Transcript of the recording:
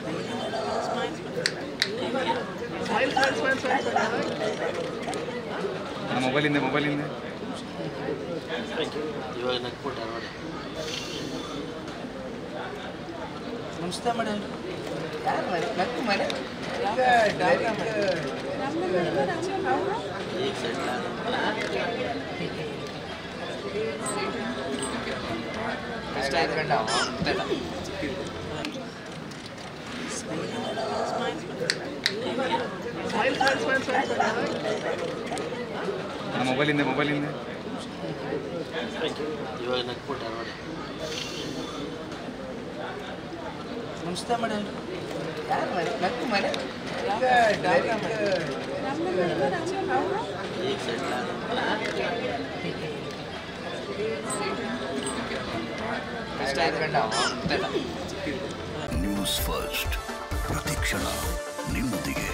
ಮೊಬೈಲಿಂದ ಮೊಬೈಲಿಂದ ಇವಾಗ ನಕ್ಬಿಟ್ಟ ನೋಡಿ ನಮಸ್ತೆ ಮೇಡಮ್ ಯಾರು ಮಾಡಿ ನಕ್ಕು ಮಾಡಿ ಈಗ ಸೆಟ್ಲ್ ಇಷ್ಟ ಆಯ್ತು ಮೊಬೈಲಿಂದ ಮೊಬೈಲಿಂದ ಇವಾಗ ನಕ್ಬಿಟ್ಟ ನೋಡಿ ನಮಸ್ತೆ ಮೇಡಮ್ ಯಾರು ಮಾಡಿ ನಕ್ಕು ಮಾಡಿ ಈಗ ಸೆಟ್ಲ್ ಇಷ್ಟ ಆಯ್ತು ನ್ಯೂಸ್ ಫಸ್ಟ್ ಪ್ರತಿಕ್ಷಣ ನಿಮ್ಮೊಂದಿಗೆ